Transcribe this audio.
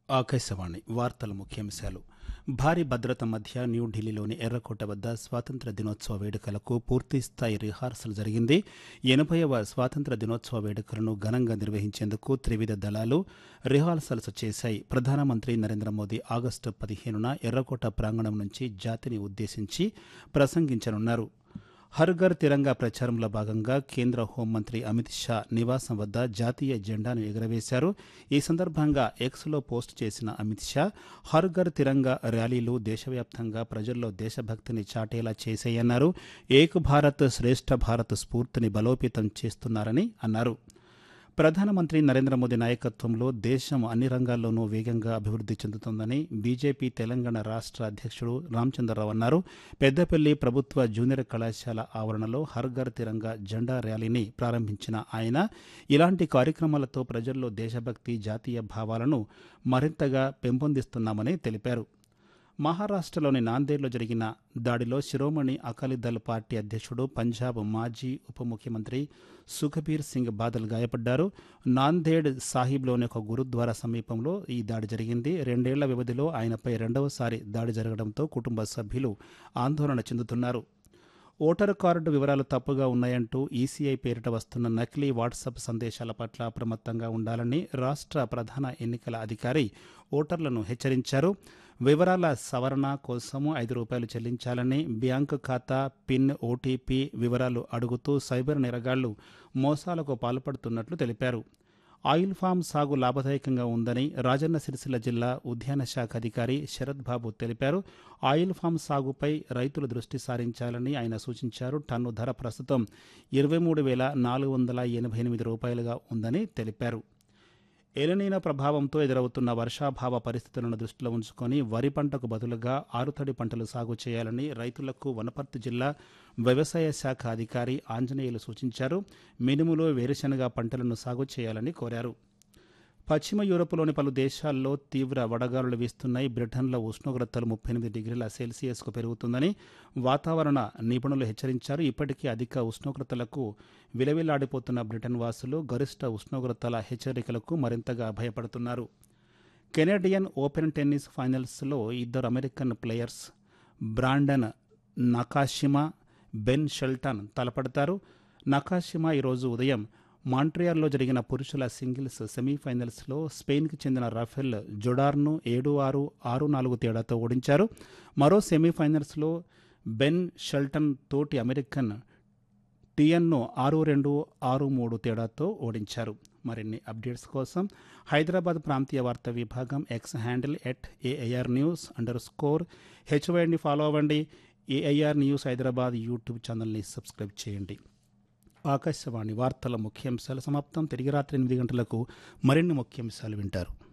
ఆకాశవాణి వార్తల ముఖ్యాంశాలు భారీ భద్రత మధ్య న్యూఢిల్లీలోని ఎర్రకోట వద్ద స్వాతంత్ర దినోత్సవ వేడుకలకు పూర్తిస్థాయి రిహార్సల్ జరిగింది ఎనభైవ స్వాతంత్ర దినోత్సవ వేడుకలను ఘనంగా నిర్వహించేందుకు త్రివిధ దళాలు రిహార్సల్స్ చేశాయి ప్రధానమంత్రి నరేంద్ర మోదీ ఆగస్టు పదిహేనున ఎర్రకోట ప్రాంగణం నుంచి జాతిని ఉద్దేశించి ప్రసంగించనున్నారు హర్ ఘర్ తిరంగా ప్రచారంలో భాగంగా కేంద్ర హోంమంత్రి అమిత్ షా నివాసం వద్ద జాతీయ జెండాను ఎగురవేశారు ఈ సందర్భంగా ఎక్స్లో పోస్ట్ చేసిన అమిత్ షా హర్ ఘర్ తిరంగా ర్యాలీలు దేశవ్యాప్తంగా ప్రజల్లో దేశభక్తిని చాటేలా చేసేయన్నారు ఏక్ భారత్ శ్రేష్ఠ భారత్ స్ఫూర్తిని బలోపేతం చేస్తున్నారని అన్నారు ప్రధానమంత్రి నరేంద్ర మోదీ నాయకత్వంలో దేశం అన్ని రంగాల్లోనూ వేగంగా అభివృద్ధి చెందుతోందని బీజేపీ తెలంగాణ రాష్ట్ర అధ్యక్షుడు రామచంద్రరావు అన్నారు పెద్దపల్లి ప్రభుత్వ జూనియర్ కళాశాల ఆవరణలో హర్ ఘర్ తిరంగా జెండా ర్యాలీని ప్రారంభించిన ఆయన ఇలాంటి కార్యక్రమాలతో ప్రజల్లో దేశభక్తి జాతీయ భావాలను మరింతగా పెంపొందిస్తున్నామని తెలిపారు మహారాష్ట్రలోని నాందేడ్లో జరిగిన దాడిలో శిరోమణి అకాలీదళ్ పార్టీ అధ్యక్షుడు పంజాబ్ మాజీ ఉప ముఖ్యమంత్రి సుఖబీర్ సింగ్ బాదల్ గాయపడ్డారు నాందేడ్ సాహిబ్లోని ఒక గురుద్వారా సమీపంలో ఈ దాడి జరిగింది రెండేళ్ల వ్యవధిలో ఆయనపై రెండవసారి దాడి జరగడంతో కుటుంబ సభ్యులు ఆందోళన చెందుతున్నారు ఓటరు కార్డు వివరాలు తప్పుగా ఉన్నాయంటూ ఈసీఐ పేరిట వస్తున్న నకిలీ వాట్సాప్ సందేశాల పట్ల అప్రమత్తంగా ఉండాలని రాష్ట్ర ప్రధాన ఎన్నికల అధికారి ఓటర్లను హెచ్చరించారు వివరాల సవరణ కోసము ఐదు రూపాయలు చెల్లించాలని బ్యాంకు ఖాతా పిన్ ఓటీపీ వివరాలు అడుగుతూ సైబర్ నేరగాళ్లు మోసాలకు పాల్పడుతున్నట్లు తెలిపారు ఆయిల్ ఫామ్ సాగు లాభదాయకంగా ఉందని రాజన్న సిరిసిల్ల జిల్లా ఉద్యాన శాఖ అధికారి శరత్ బాబు తెలిపారు ఆయిల్ ఫామ్ సాగుపై రైతులు దృష్టి సారించాలని ఆయన సూచించారు టన్ను ధర ప్రస్తుతం ఇరవై మూడు వేల నాలుగు వందల ఎనభై ఎనిమిది రూపాయలుగా ఉందని తెలిపారు ఎలనీన ప్రభావంతో ఎదురవుతున్న వర్షాభావ పరిస్థితులను దృష్టిలో ఉంచుకొని వరి పంటకు బదులుగా ఆరుతడి పంటలు సాగు చేయాలని రైతులకు వనపర్తి జిల్లా వ్యవసాయ శాఖ అధికారి ఆంజనేయులు సూచించారు మినుములు వేరుశనగ పంటలను సాగు చేయాలని కోరారు పశ్చిమ యూరప్లోని పలు దేశాల్లో తీవ్ర వడగాలులు వీస్తున్నాయి బ్రిటన్లో ఉష్ణోగ్రతలు ముప్పై ఎనిమిది డిగ్రీల సెల్సియస్కు పెరుగుతుందని వాతావరణ నిపుణులు హెచ్చరించారు ఇప్పటికీ అధిక ఉష్ణోగ్రతలకు విలవిల్లాడిపోతున్న బ్రిటన్ వాసులు గరిష్ట ఉష్ణోగ్రతల హెచ్చరికలకు మరింతగా భయపడుతున్నారు కెనడియన్ ఓపెన్ టెన్నిస్ ఫైనల్స్లో ఇద్దరు American players Brandon Nakashima Ben Shelton తలపడతారు నకాషిమా ఈరోజు ఉదయం మాంట్రియాల్లో జరిగిన పురుషుల సింగిల్స్ సెమీఫైనల్స్లో స్పెయిన్కి చెందిన రఫెల్ జొడార్ను ఏడు ఆరు ఆరు నాలుగు తేడాతో ఓడించారు మరో సెమీఫైనల్స్లో బెన్ షెల్టన్ తోటి అమెరికన్ టియన్ను ఆరు రెండు ఆరు మూడు తేడాతో ఓడించారు మరిన్ని అప్డేట్స్ కోసం హైదరాబాద్ ప్రాంతీయ వార్తా విభాగం X handle at AIR news underscore హెచ్వైని ఫాలో అవ్వండి ఏఐఆర్ న్యూస్ హైదరాబాద్ యూట్యూబ్ ఛానల్ని సబ్స్క్రైబ్ చేయండి ఆకాశవాణి వార్తల ముఖ్యాంశాలు సమాప్తం తిరిగి రాత్రి ఎనిమిది గంటలకు మరిన్ని ముఖ్యాంశాలు వింటారు